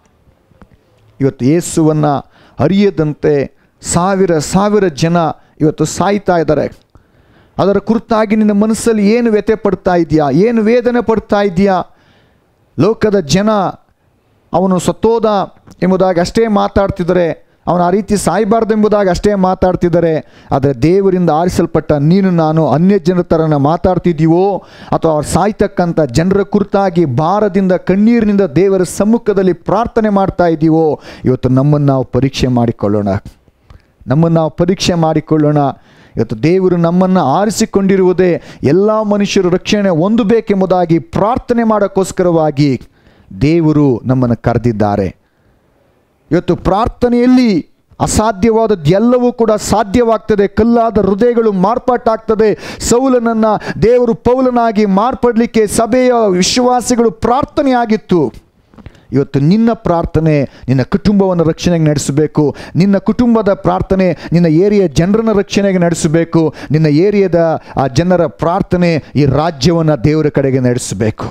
ಇವತ್ತು ಯೇಸುವನ್ನು ಅರಿಯದಂತೆ ಸಾವಿರ ಸಾವಿರ ಜನ ಇವತ್ತು ಸಾಯ್ತಾ ಇದ್ದಾರೆ ಅದರ ಕುರಿತಾಗಿ ನಿನ್ನ ಮನಸ್ಸಲ್ಲಿ ಏನು ವ್ಯಥೆ ಪಡ್ತಾ ಇದೆಯಾ ಏನು ವೇದನೆ ಪಡ್ತಾ ಇದೆಯಾ ಲೋಕದ ಜನ ಅವನು ಸತ್ತೋದ ಎಂಬುದಾಗಿ ಅಷ್ಟೇ ಮಾತಾಡ್ತಿದ್ದಾರೆ ಅವನು ಆ ರೀತಿ ಸಾಯಬಾರ್ದೆಂಬುದಾಗಿ ಅಷ್ಟೇ ಮಾತಾಡ್ತಿದ್ದಾರೆ ಆದರೆ ದೇವರಿಂದ ಆರಿಸಲ್ಪಟ್ಟ ನೀನು ನಾನು ಅನ್ಯ ಜನರ ಥರನ ಮಾತಾಡ್ತಿದ್ದೀವೋ ಅಥವಾ ಅವ್ರು ಸಾಯ್ತಕ್ಕಂಥ ಜನರ ಕುರಿತಾಗಿ ಭಾರದಿಂದ ಕಣ್ಣೀರಿನಿಂದ ದೇವರ ಸಮ್ಮುಖದಲ್ಲಿ ಪ್ರಾರ್ಥನೆ ಮಾಡ್ತಾ ಇದ್ದೀವೋ ಇವತ್ತು ನಮ್ಮನ್ನು ನಾವು ಪರೀಕ್ಷೆ ಮಾಡಿಕೊಳ್ಳೋಣ ನಮ್ಮನ್ನು ನಾವು ಪರೀಕ್ಷೆ ಮಾಡಿಕೊಳ್ಳೋಣ ಇವತ್ತು ದೇವರು ನಮ್ಮನ್ನು ಆರಿಸಿಕೊಂಡಿರುವುದೇ ಎಲ್ಲ ಮನುಷ್ಯರು ರಕ್ಷಣೆ ಹೊಂದಬೇಕೆಂಬುದಾಗಿ ಪ್ರಾರ್ಥನೆ ಮಾಡೋಕ್ಕೋಸ್ಕರವಾಗಿ ದೇವರು ನಮ್ಮನ್ನು ಕರೆದಿದ್ದಾರೆ ಇವತ್ತು ಪ್ರಾರ್ಥನೆಯಲ್ಲಿ ಅಸಾಧ್ಯವಾದದ್ದು ಎಲ್ಲವೂ ಕೂಡ ಸಾಧ್ಯವಾಗ್ತದೆ ಕಲ್ಲಾದ ಹೃದಯಗಳು ಮಾರ್ಪಾಟಾಗ್ತದೆ ಸೌಲನನ್ನು ದೇವರು ಪೌಲನಾಗಿ ಮಾರ್ಪಡಲಿಕ್ಕೆ ಸಭೆಯ ವಿಶ್ವಾಸಿಗಳು ಪ್ರಾರ್ಥನೆಯಾಗಿತ್ತು ಇವತ್ತು ನಿನ್ನ ಪ್ರಾರ್ಥನೆ ನಿನ್ನ ಕುಟುಂಬವನ್ನು ರಕ್ಷಣೆಗೆ ನಡೆಸಬೇಕು ನಿನ್ನ ಕುಟುಂಬದ ಪ್ರಾರ್ಥನೆ ನಿನ್ನ ಏರಿಯಾ ಜನರನ್ನ ರಕ್ಷಣೆಗೆ ನಡೆಸಬೇಕು ನಿನ್ನ ಏರಿಯಾದ ಆ ಜನರ ಪ್ರಾರ್ಥನೆ ಈ ರಾಜ್ಯವನ್ನು ದೇವರ ಕಡೆಗೆ ನಡೆಸಬೇಕು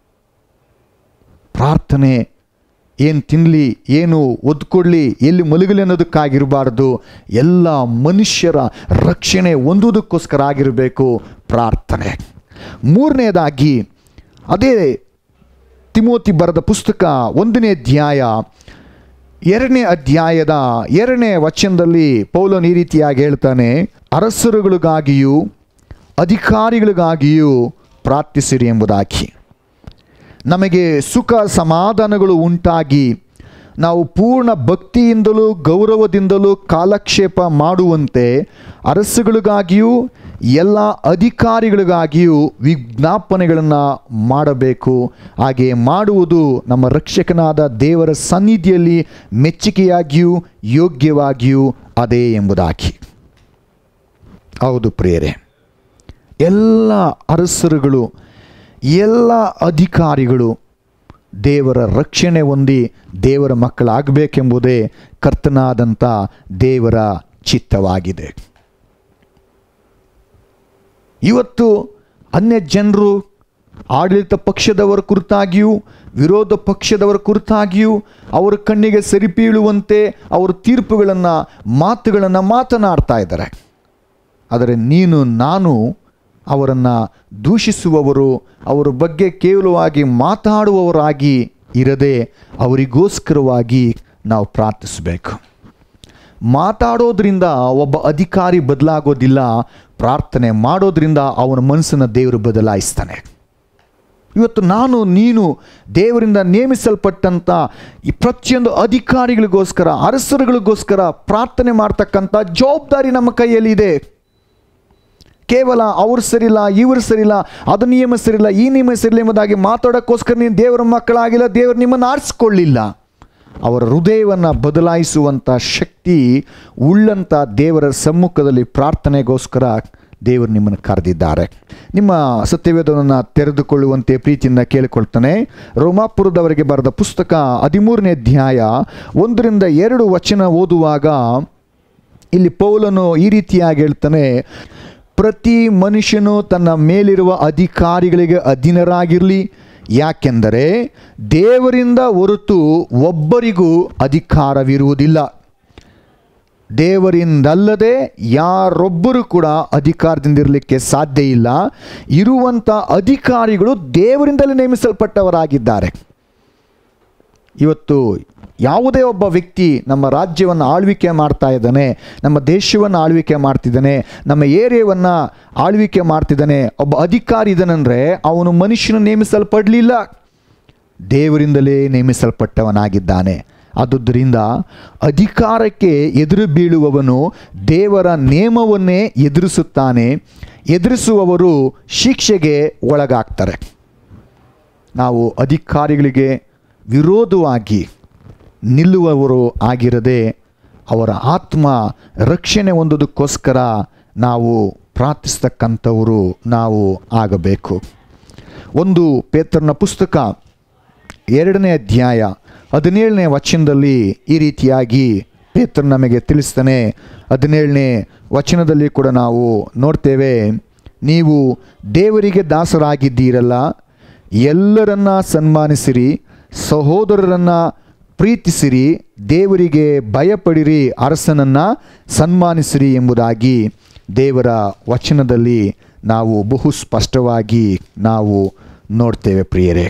ಪ್ರಾರ್ಥನೆ ಏನು ತಿನ್ನಲಿ ಏನು ಒದ್ಕೊಡ್ಲಿ ಎಲ್ಲಿ ಮಲಗಲಿ ಅನ್ನೋದಕ್ಕಾಗಿರಬಾರ್ದು ಎಲ್ಲ ಮನುಷ್ಯರ ರಕ್ಷಣೆ ಹೊಂದುವುದಕ್ಕೋಸ್ಕರ ಆಗಿರಬೇಕು ಪ್ರಾರ್ಥನೆ ಮೂರನೇದಾಗಿ ಅದೇ ತಿಮೋತಿ ಬರೆದ ಪುಸ್ತಕ ಒಂದನೇ ಅಧ್ಯಾಯ ಎರಡನೇ ಅಧ್ಯಾಯದ ಎರಡನೇ ವಚನದಲ್ಲಿ ಪೌಲನ್ ಈ ರೀತಿಯಾಗಿ ಹೇಳ್ತಾನೆ ಅರಸರುಗಳಿಗಾಗಿಯೂ ಅಧಿಕಾರಿಗಳಿಗಾಗಿಯೂ ಪ್ರಾರ್ಥಿಸಿರಿ ಎಂಬುದಾಗಿ ನಮಗೆ ಸುಖ ಸಮಾಧಾನಗಳು ಉಂಟಾಗಿ ನಾವು ಪೂರ್ಣ ಭಕ್ತಿಯಿಂದಲೂ ಗೌರವದಿಂದಲೂ ಕಾಲಕ್ಷೇಪ ಮಾಡುವಂತೆ ಅರಸುಗಳಿಗಾಗಿಯೂ ಎಲ್ಲ ಅಧಿಕಾರಿಗಳಿಗಾಗಿಯೂ ವಿಜ್ಞಾಪನೆಗಳನ್ನು ಮಾಡಬೇಕು ಹಾಗೆ ಮಾಡುವುದು ನಮ್ಮ ರಕ್ಷಕನಾದ ದೇವರ ಸನ್ನಿಧಿಯಲ್ಲಿ ಮೆಚ್ಚುಗೆಯಾಗಿಯೂ ಯೋಗ್ಯವಾಗಿಯೂ ಅದೇ ಎಂಬುದಾಗಿ ಹೌದು ಪ್ರಿಯರೇ ಎಲ್ಲ ಅರಸರುಗಳು ಎಲ್ಲ ಅಧಿಕಾರಿಗಳು ದೇವರ ರಕ್ಷಣೆ ಹೊಂದಿ ದೇವರ ಮಕ್ಕಳಾಗಬೇಕೆಂಬುದೇ ಕರ್ತನಾದಂಥ ದೇವರ ಚಿತ್ತವಾಗಿದೆ ಇವತ್ತು ಅನ್ಯ ಜನರು ಆಡಳಿತ ಪಕ್ಷದವರ ಕುರಿತಾಗಿಯೂ ವಿರೋಧ ಪಕ್ಷದವರ ಕುರಿತಾಗಿಯೂ ಅವರ ಕಣ್ಣಿಗೆ ಸರಿಪೀಳುವಂತೆ ಅವರ ತೀರ್ಪುಗಳನ್ನು ಮಾತುಗಳನ್ನು ಮಾತನಾಡ್ತಾ ಇದ್ದಾರೆ ಆದರೆ ನೀನು ನಾನು ಅವರನ್ನು ದೂಷಿಸುವವರು ಅವರ ಬಗ್ಗೆ ಕೇವಲವಾಗಿ ಮಾತಾಡುವವರಾಗಿ ಇರದೆ ಅವರಿಗೋಸ್ಕರವಾಗಿ ನಾವು ಪ್ರಾರ್ಥಿಸಬೇಕು ಮಾತಾಡೋದ್ರಿಂದ ಒಬ್ಬ ಅಧಿಕಾರಿ ಬದಲಾಗೋದಿಲ್ಲ ಪ್ರಾರ್ಥನೆ ಮಾಡೋದ್ರಿಂದ ಅವನ ಮನಸ್ಸನ್ನು ದೇವರು ಬದಲಾಯಿಸ್ತಾನೆ ಇವತ್ತು ನಾನು ನೀನು ದೇವರಿಂದ ನೇಮಿಸಲ್ಪಟ್ಟಂಥ ಈ ಪ್ರತಿಯೊಂದು ಅಧಿಕಾರಿಗಳಿಗೋಸ್ಕರ ಅರಸರುಗಳಿಗೋಸ್ಕರ ಪ್ರಾರ್ಥನೆ ಮಾಡ್ತಕ್ಕಂಥ ಜವಾಬ್ದಾರಿ ನಮ್ಮ ಕೈಯಲ್ಲಿ ಇದೆ ಕೇವಲ ಅವ್ರು ಸರಿಲ್ಲ ಇವರು ಸರಿಲ್ಲ ಅದು ನಿಯಮ ಸರಿಲ್ಲ ಈ ನಿಯಮ ಸರಿಲ್ಲ ಎಂಬುದಾಗಿ ಮಾತಾಡೋಕ್ಕೋಸ್ಕರ ನೀನು ದೇವರ ಮಕ್ಕಳಾಗಿಲ್ಲ ದೇವರು ನಿಮ್ಮನ್ನು ಆರಿಸ್ಕೊಳ್ಳಿಲ್ಲ ಅವರ ಹೃದಯವನ್ನು ಬದಲಾಯಿಸುವಂಥ ಶಕ್ತಿ ಉಳ್ಳಂಥ ದೇವರ ಸಮ್ಮುಖದಲ್ಲಿ ಪ್ರಾರ್ಥನೆಗೋಸ್ಕರ ದೇವರು ನಿಮ್ಮನ್ನು ಕರೆದಿದ್ದಾರೆ ನಿಮ್ಮ ಸತ್ಯವೇದವನ್ನು ತೆರೆದುಕೊಳ್ಳುವಂತೆ ಪ್ರೀತಿಯಿಂದ ಕೇಳಿಕೊಳ್ತಾನೆ ರೋಮಾಪುರದವರಿಗೆ ಬರೆದ ಪುಸ್ತಕ ಹದಿಮೂರನೇ ಅಧ್ಯಾಯ ಒಂದರಿಂದ ಎರಡು ವಚನ ಓದುವಾಗ ಇಲ್ಲಿ ಪೌಲನು ಈ ರೀತಿಯಾಗಿ ಹೇಳ್ತಾನೆ ಪ್ರತಿ ಮನುಷ್ಯನು ತನ್ನ ಮೇಲಿರುವ ಅಧಿಕಾರಿಗಳಿಗೆ ಅಧೀನರಾಗಿರಲಿ ಯಾಕೆಂದರೆ ದೇವರಿಂದ ಹೊರತು ಒಬ್ಬರಿಗೂ ಅಧಿಕಾರವಿರುವುದಿಲ್ಲ ದೇವರಿಂದಲ್ಲದೆ ಯಾರೊಬ್ಬರು ಕೂಡ ಅಧಿಕಾರದಿಂದಿರಲಿಕ್ಕೆ ಸಾಧ್ಯ ಇಲ್ಲ ಇರುವಂಥ ಅಧಿಕಾರಿಗಳು ದೇವರಿಂದಲೇ ನೇಮಿಸಲ್ಪಟ್ಟವರಾಗಿದ್ದಾರೆ ಇವತ್ತು ಯಾವುದೇ ಒಬ್ಬ ವ್ಯಕ್ತಿ ನಮ್ಮ ರಾಜ್ಯವನ್ನು ಆಳ್ವಿಕೆ ಮಾಡ್ತಾ ಇದ್ದಾನೆ ನಮ್ಮ ದೇಶವನ್ನು ಆಳ್ವಿಕೆ ಮಾಡ್ತಿದ್ದಾನೆ ನಮ್ಮ ಏರಿಯಾವನ್ನು ಆಳ್ವಿಕೆ ಮಾಡ್ತಿದ್ದಾನೆ ಒಬ್ಬ ಅಧಿಕಾರಿ ಇದ್ದಾನಂದರೆ ಅವನು ಮನುಷ್ಯನು ನೇಮಿಸಲ್ಪಡಲಿಲ್ಲ ದೇವರಿಂದಲೇ ನೇಮಿಸಲ್ಪಟ್ಟವನಾಗಿದ್ದಾನೆ ಆದುದರಿಂದ ಅಧಿಕಾರಕ್ಕೆ ಎದುರು ಬೀಳುವವನು ದೇವರ ನೇಮವನ್ನೇ ಎದುರಿಸುತ್ತಾನೆ ಎದುರಿಸುವವರು ಶಿಕ್ಷೆಗೆ ಒಳಗಾಗ್ತಾರೆ ನಾವು ಅಧಿಕಾರಿಗಳಿಗೆ ವಿರೋಧವಾಗಿ ನಿಲ್ಲುವವರು ಆಗಿರದೆ ಅವರ ಆತ್ಮ ರಕ್ಷಣೆ ಹೊಂದೋದಕ್ಕೋಸ್ಕರ ನಾವು ಪ್ರಾರ್ಥಿಸ್ತಕ್ಕಂಥವರು ನಾವು ಆಗಬೇಕು ಒಂದು ಪೇತ್ರನ ಪುಸ್ತಕ ಎರಡನೇ ಅಧ್ಯಾಯ ಹದಿನೇಳನೇ ವಚನದಲ್ಲಿ ಈ ರೀತಿಯಾಗಿ ಪೇತ್ರ ನಮಗೆ ತಿಳಿಸ್ತಾನೆ ಹದಿನೇಳನೇ ವಚನದಲ್ಲಿ ಕೂಡ ನಾವು ನೋಡ್ತೇವೆ ನೀವು ದೇವರಿಗೆ ದಾಸರಾಗಿದ್ದೀರಲ್ಲ ಎಲ್ಲರನ್ನ ಸನ್ಮಾನಿಸಿರಿ ಸಹೋದರರನ್ನು ಪ್ರೀತಿಸಿರಿ ದೇವರಿಗೆ ಭಯಪಡಿರಿ ಅರಸನನ್ನು ಸನ್ಮಾನಿಸಿರಿ ಎಂಬುದಾಗಿ ದೇವರ ವಚನದಲ್ಲಿ ನಾವು ಬಹು ಸ್ಪಷ್ಟವಾಗಿ ನಾವು ನೋಡ್ತೇವೆ ಪ್ರಿಯರೇ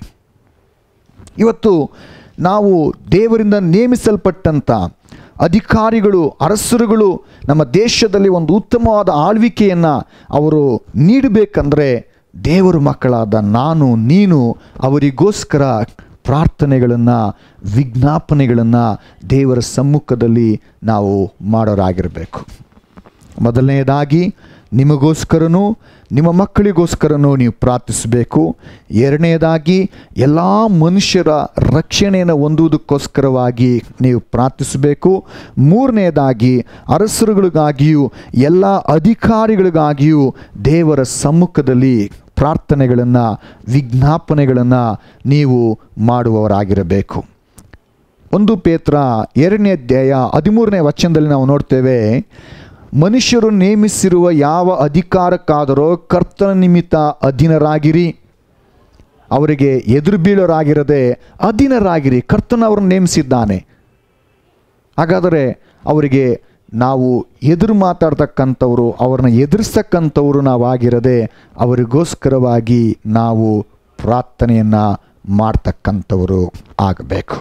ಇವತ್ತು ನಾವು ದೇವರಿಂದ ನೇಮಿಸಲ್ಪಟ್ಟಂಥ ಅಧಿಕಾರಿಗಳು ಅರಸರುಗಳು ನಮ್ಮ ದೇಶದಲ್ಲಿ ಒಂದು ಉತ್ತಮವಾದ ಆಳ್ವಿಕೆಯನ್ನು ಅವರು ನೀಡಬೇಕಂದ್ರೆ ದೇವರ ಮಕ್ಕಳಾದ ನಾನು ನೀನು ಅವರಿಗೋಸ್ಕರ ಪ್ರಾರ್ಥನೆಗಳನ್ನು ವಿಜ್ಞಾಪನೆಗಳನ್ನು ದೇವರ ಸಮ್ಮುಖದಲ್ಲಿ ನಾವು ಮಾಡೋರಾಗಿರಬೇಕು ಮೊದಲನೆಯದಾಗಿ ನಿಮಗೋಸ್ಕರನೂ ನಿಮ್ಮ ಮಕ್ಕಳಿಗೋಸ್ಕರನೂ ನೀವು ಪ್ರಾರ್ಥಿಸಬೇಕು ಎರಡನೆಯದಾಗಿ ಎಲ್ಲ ಮನುಷ್ಯರ ರಕ್ಷಣೆಯನ್ನು ಹೊಂದುವುದಕ್ಕೋಸ್ಕರವಾಗಿ ನೀವು ಪ್ರಾರ್ಥಿಸಬೇಕು ಮೂರನೆಯದಾಗಿ ಅರಸರುಗಳಿಗಾಗಿಯೂ ಎಲ್ಲ ಅಧಿಕಾರಿಗಳಿಗಾಗಿಯೂ ದೇವರ ಸಮ್ಮುಖದಲ್ಲಿ ಪ್ರಾರ್ಥನೆಗಳನ್ನು ವಿಜ್ಞಾಪನೆಗಳನ್ನು ನೀವು ಮಾಡುವವರಾಗಿರಬೇಕು ಒಂದು ಪೇತ್ರ ಎರಡನೇ ಅಧ್ಯಾಯ ಹದಿಮೂರನೇ ವಚನದಲ್ಲಿ ನಾವು ನೋಡ್ತೇವೆ ಮನುಷ್ಯರು ನೇಮಿಸಿರುವ ಯಾವ ಅಧಿಕಾರಕ್ಕಾದರೋ ಕರ್ತನ ನಿಮಿತ್ತ ಅಧೀನರಾಗಿರಿ ಅವರಿಗೆ ಎದುರು ಬೀಳೋರಾಗಿರದೆ ಅಧೀನರಾಗಿರಿ ಕರ್ತನ ಅವರನ್ನು ನೇಮಿಸಿದ್ದಾನೆ ಹಾಗಾದರೆ ಅವರಿಗೆ ನಾವು ಎದುರು ಮಾತಾಡ್ತಕ್ಕಂಥವ್ರು ಅವ್ರನ್ನ ಎದುರಿಸ್ತಕ್ಕಂಥವ್ರು ನಾವಾಗಿರದೆ ಅವರಿಗೋಸ್ಕರವಾಗಿ ನಾವು ಪ್ರಾರ್ಥನೆಯನ್ನು ಮಾಡ್ತಕ್ಕಂಥವರು ಆಗಬೇಕು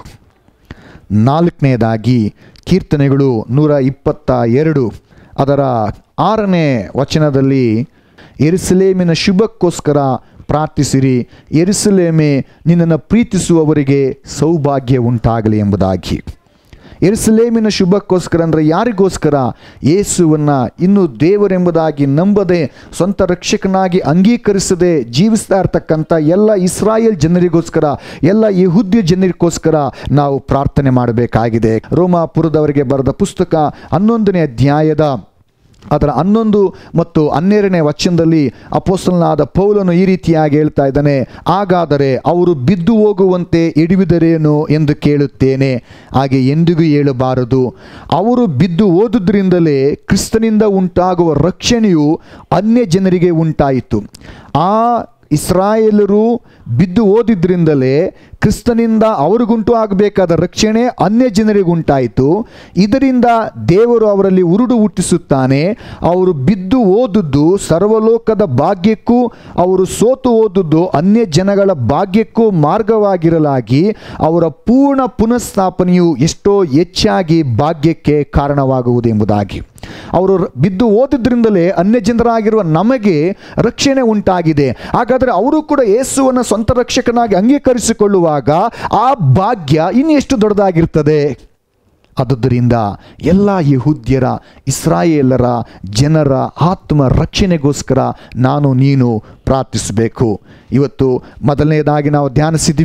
ನಾಲ್ಕನೇದಾಗಿ ಕೀರ್ತನೆಗಳು ನೂರ ಇಪ್ಪತ್ತ ಎರಡು ಅದರ ಆರನೇ ವಚನದಲ್ಲಿ ಎರುಸಲೇಮಿನ ಶುಭಕ್ಕೋಸ್ಕರ ಪ್ರಾರ್ಥಿಸಿರಿ ಎರುಸಲೇಮೆ ನಿನ್ನನ್ನು ಪ್ರೀತಿಸುವವರಿಗೆ ಸೌಭಾಗ್ಯ ಉಂಟಾಗಲಿ ಎಂಬುದಾಗಿ ಎರುಸಲೇಮಿನ ಶುಭಕ್ಕೋಸ್ಕರ ಅಂದರೆ ಯಾರಿಗೋಸ್ಕರ ಯೇಸುವನ್ನು ಇನ್ನು ದೇವರೆಂಬುದಾಗಿ ನಂಬದೆ ಸ್ವಂತ ರಕ್ಷಕನಾಗಿ ಅಂಗೀಕರಿಸದೆ ಜೀವಿಸ್ತಾ ಇರ್ತಕ್ಕಂಥ ಎಲ್ಲ ಇಸ್ರಾಯೇಲ್ ಜನರಿಗೋಸ್ಕರ ಎಲ್ಲ ಯಹುದ್ಯ ಜನರಿಗೋಸ್ಕರ ನಾವು ಪ್ರಾರ್ಥನೆ ಮಾಡಬೇಕಾಗಿದೆ ರೋಮಾಪುರದವರಿಗೆ ಬರೆದ ಪುಸ್ತಕ ಹನ್ನೊಂದನೇ ಅಧ್ಯಾಯದ ಅದರ ಹನ್ನೊಂದು ಮತ್ತು ಹನ್ನೆರಡನೇ ವಚನದಲ್ಲಿ ಅಪೋಸ್ತಲನಾದ ಪೌಲನು ಈ ರೀತಿಯಾಗಿ ಹೇಳ್ತಾ ಇದ್ದಾನೆ ಹಾಗಾದರೆ ಅವರು ಬಿದ್ದು ಹೋಗುವಂತೆ ಹಿಡಿಯುವುದರೇನು ಎಂದು ಕೇಳುತ್ತೇನೆ ಹಾಗೆ ಎಂದಿಗೂ ಹೇಳಬಾರದು ಅವರು ಬಿದ್ದು ಹೋದುದರಿಂದಲೇ ಕ್ರಿಸ್ತನಿಂದ ಉಂಟಾಗುವ ರಕ್ಷಣೆಯು ಅನ್ಯ ಜನರಿಗೆ ಉಂಟಾಯಿತು ಆ ಇಸ್ರಾಯೇಲರು ಬಿದ್ದು ಓದಿದ್ರಿಂದಲೇ ಕ್ರಿಸ್ತನಿಂದ ಅವ್ರಿಗುಂಟು ಆಗಬೇಕಾದ ರಕ್ಷಣೆ ಅನ್ಯ ಜನರಿಗುಂಟಾಯಿತು ಇದರಿಂದ ದೇವರು ಅವರಲ್ಲಿ ಉರುಡು ಹುಟ್ಟಿಸುತ್ತಾನೆ ಅವರು ಬಿದ್ದು ಓದುದ್ದು ಸರ್ವಲೋಕದ ಭಾಗ್ಯಕ್ಕೂ ಅವರು ಸೋತು ಓದುದ್ದು ಅನ್ಯ ಜನಗಳ ಭಾಗ್ಯಕ್ಕೂ ಮಾರ್ಗವಾಗಿರಲಾಗಿ ಅವರ ಪೂರ್ಣ ಪುನಃಸ್ಥಾಪನೆಯು ಎಷ್ಟೋ ಹೆಚ್ಚಾಗಿ ಭಾಗ್ಯಕ್ಕೆ ಕಾರಣವಾಗುವುದು ಎಂಬುದಾಗಿ ಅವರು ಬಿದ್ದು ಓದಿದ್ರಿಂದಲೇ ಅನ್ಯ ಜನರಾಗಿರುವ ನಮಗೆ ರಕ್ಷಣೆ ಉಂಟಾಗಿದೆ ಹಾಗಾದರೆ ಅವರು ಕೂಡ ಯೇಸುವನ್ನು ಸ್ವಂತ ರಕ್ಷಕನಾಗಿ ಅಂಗೀಕರಿಸಿಕೊಳ್ಳುವಾಗ ಆ ಭಾಗ್ಯ ಇನ್ನೆಷ್ಟು ದೊಡ್ಡದಾಗಿರ್ತದೆ ಆದುದರಿಂದ ಎಲ್ಲ ಯಹುದ್ಯರ ಇಸ್ರಾಯೇಲರ ಜನರ ಆತ್ಮ ರಕ್ಷಣೆಗೋಸ್ಕರ ನಾನು ನೀನು ಪ್ರಾರ್ಥಿಸಬೇಕು ಇವತ್ತು ಮೊದಲನೇದಾಗಿ ನಾವು ಧ್ಯಾನಿಸಿದ್ವಿ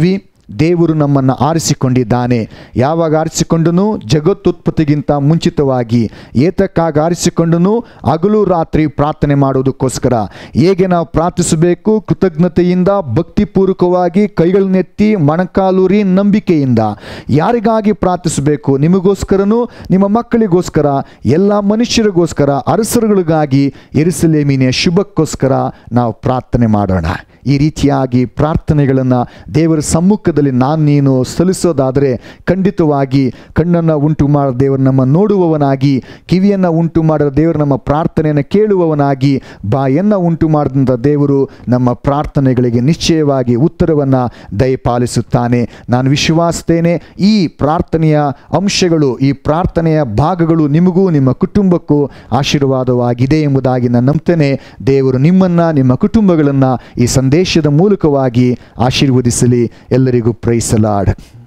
ದೇವರು ನಮ್ಮನ್ನು ಆರಿಸಿಕೊಂಡಿದ್ದಾನೆ ಯಾವಾಗ ಆರಿಸಿಕೊಂಡನು ಜಗತ್ತುತ್ಪತ್ತಿಗಿಂತ ಮುಂಚಿತವಾಗಿ ಏತಕ್ಕಾಗಿ ಆರಿಸಿಕೊಂಡನು ಹಗಲು ರಾತ್ರಿ ಪ್ರಾರ್ಥನೆ ಮಾಡುವುದಕ್ಕೋಸ್ಕರ ಹೇಗೆ ನಾವು ಪ್ರಾರ್ಥಿಸಬೇಕು ಕೃತಜ್ಞತೆಯಿಂದ ಭಕ್ತಿಪೂರ್ವಕವಾಗಿ ಕೈಗಳನ್ನೆತ್ತಿ ಮೊಣಕಾಲೂರಿ ನಂಬಿಕೆಯಿಂದ ಯಾರಿಗಾಗಿ ಪ್ರಾರ್ಥಿಸಬೇಕು ನಿಮಗೋಸ್ಕರನೂ ನಿಮ್ಮ ಮಕ್ಕಳಿಗೋಸ್ಕರ ಎಲ್ಲ ಮನುಷ್ಯರಿಗೋಸ್ಕರ ಅರಸರುಗಳಿಗಾಗಿ ಎರುಸಲೇಮಿನ ಶುಭಕ್ಕೋಸ್ಕರ ನಾವು ಪ್ರಾರ್ಥನೆ ಮಾಡೋಣ ಈ ರೀತಿಯಾಗಿ ಪ್ರಾರ್ಥನೆಗಳನ್ನು ದೇವರ ಸಮ್ಮುಖದಲ್ಲಿ ನಾನು ನೀನು ಸಲ್ಲಿಸೋದಾದರೆ ಖಂಡಿತವಾಗಿ ಕಣ್ಣನ್ನು ಉಂಟು ಮಾಡೋ ದೇವರು ನಮ್ಮ ನೋಡುವವನಾಗಿ ಕಿವಿಯನ್ನು ಉಂಟು ಮಾಡೋ ದೇವರು ನಮ್ಮ ಪ್ರಾರ್ಥನೆಯನ್ನು ಕೇಳುವವನಾಗಿ ಬಾಯನ್ನು ಉಂಟು ಮಾಡಿದಂಥ ದೇವರು ನಮ್ಮ ಪ್ರಾರ್ಥನೆಗಳಿಗೆ ನಿಶ್ಚಯವಾಗಿ ಉತ್ತರವನ್ನು ದಯಪಾಲಿಸುತ್ತಾನೆ ನಾನು ವಿಶ್ವಾಸಿಸ್ತೇನೆ ಈ ಪ್ರಾರ್ಥನೆಯ ಅಂಶಗಳು ಈ ಪ್ರಾರ್ಥನೆಯ ಭಾಗಗಳು ನಿಮಗೂ ನಿಮ್ಮ ಕುಟುಂಬಕ್ಕೂ ಆಶೀರ್ವಾದವಾಗಿದೆ ಎಂಬುದಾಗಿ ನಾನು ನಂಬ್ತೇನೆ ದೇವರು ನಿಮ್ಮನ್ನು ನಿಮ್ಮ ಕುಟುಂಬಗಳನ್ನು ಈ ಸಂದೇಶದ ಮೂಲಕವಾಗಿ ಆಶೀರ್ವದಿಸಲಿ ಎಲ್ಲರಿಗೂ ಪ್ರೈಸಲಾಡ್